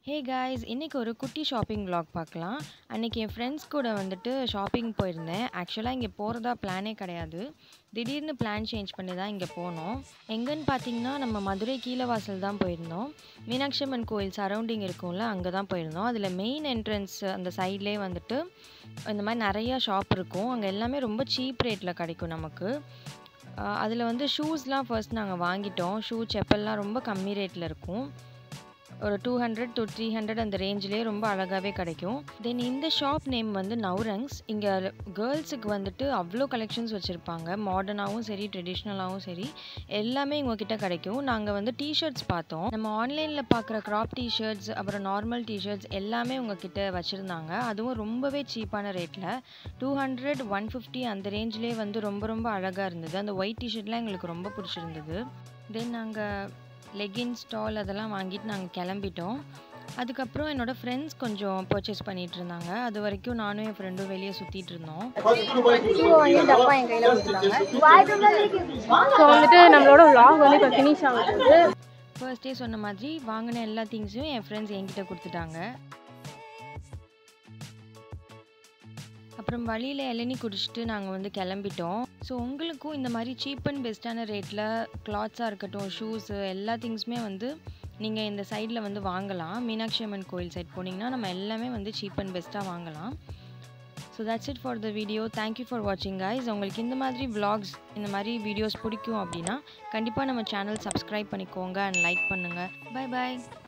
hey guys இன்றைக்கி ஒரு குட்டி ஷாப்பிங் vlog பார்க்கலாம் அன்றைக்கி என் ஃப்ரெண்ட்ஸ் கூட வந்துட்டு ஷாப்பிங் போயிருந்தேன் ஆக்சுவலாக இங்கே போகிறதா பிளானே கிடையாது திடீர்னு பிளான் சேஞ்ச் பண்ணி தான் இங்கே போனோம் எங்கன்னு பார்த்தீங்கன்னா நம்ம மதுரை கீழவாசல் தான் போயிருந்தோம் மீனாட்சி அம்மன் கோயில் சரௌண்டிங் இருக்கும்ல அங்கே தான் போயிருந்தோம் அதில் மெயின் என்ட்ரன்ஸ் அந்த சைட்லேயே வந்துட்டு இந்த மாதிரி நிறையா ஷாப் இருக்கும் அங்கே எல்லாமே ரொம்ப சீப் ரேட்டில் கிடைக்கும் நமக்கு அதில் வந்து ஷூஸ்லாம் ஃபர்ஸ்ட் நாங்கள் வாங்கிட்டோம் ஷூ செப்பல்லாம் ரொம்ப கம்மி ரேட்டில் இருக்கும் ஒரு two hundred to three hundred அந்த ரேஞ்சிலே ரொம்ப அழகாகவே கிடைக்கும் தென் இந்த ஷாப் நேம் வந்து நவ்ரங்ஸ் இங்கே கேர்ள்ஸுக்கு வந்துட்டு அவ்வளோ கலெக்ஷன்ஸ் வச்சுருப்பாங்க மாடர்னாகவும் சரி ட்ரெடிஷ்னலாகவும் சரி எல்லாமே இவங்கக்கிட்ட கிடைக்கும் நாங்கள் வந்து டிஷர்ட்ஸ் பார்த்தோம் நம்ம ஆன்லைனில் பார்க்குற க்ராப் டிஷர்ட்ஸ் அப்புறம் நார்மல் டிஷர்ட்ஸ் எல்லாமே உங்ககிட்ட வச்சுருந்தாங்க அதுவும் ரொம்பவே சீப்பான ரேட்டில் டூ ஹண்ட்ரட் ஒன் ஃபிஃப்டி அந்த ரேஞ்சிலே வந்து ரொம்ப ரொம்ப அழகாக இருந்தது அந்த ஒயிட் டிஷர்ட்லாம் எங்களுக்கு ரொம்ப பிடிச்சிருந்தது தென் நாங்கள் லெகின்ஸ் டால் அதெல்லாம் வாங்கிட்டு நாங்கள் கிளம்பிட்டோம் அதுக்கப்புறம் என்னோடய ஃப்ரெண்ட்ஸ் கொஞ்சம் பர்ச்சேஸ் பண்ணிகிட்டு இருந்தாங்க அது வரைக்கும் நானும் என் ஃப்ரெண்டும் வெளியே சுற்றிட்டு இருந்தோம் ஷூவை வந்து டப்பா என் கையில் கொடுத்துட்டாங்க ஸோ வந்துட்டு நம்மளோட vlog வந்து இப்போ ஃபினிஷ் ஆகுது ஃபர்ஸ்டே சொன்ன மாதிரி வாங்கின எல்லா திங்ஸையும் என் ஃப்ரெண்ட்ஸ் என்கிட்ட கொடுத்துட்டாங்க அப்புறம் வழியில் இளநி குடிச்சிட்டு நாங்கள் வந்து கிளம்பிட்டோம் ஸோ உங்களுக்கும் இந்த மாதிரி சீப் அண்ட் பெஸ்ட்டான ரேட்டில் கிளாத்ஸாக இருக்கட்டும் ஷூஸு எல்லா திங்ஸுமே வந்து நீங்கள் இந்த சைடில் வந்து வாங்கலாம் மீனாட்சி அம்மன் கோயில் சைட் போனீங்கன்னா நம்ம எல்லாமே வந்து சீப் அண்ட் பெஸ்ட்டாக வாங்கலாம் so that's it for the video thank you for வாட்சிங் கைஸ் உங்களுக்கு இந்த மாதிரி vlogs இந்த மாதிரி வீடியோஸ் பிடிக்கும் அப்படின்னா கண்டிப்பாக நம்ம சேனல் சப்ஸ்கிரைப் பண்ணிக்கோங்க அண்ட் லைக் பண்ணுங்கள் பை பாய்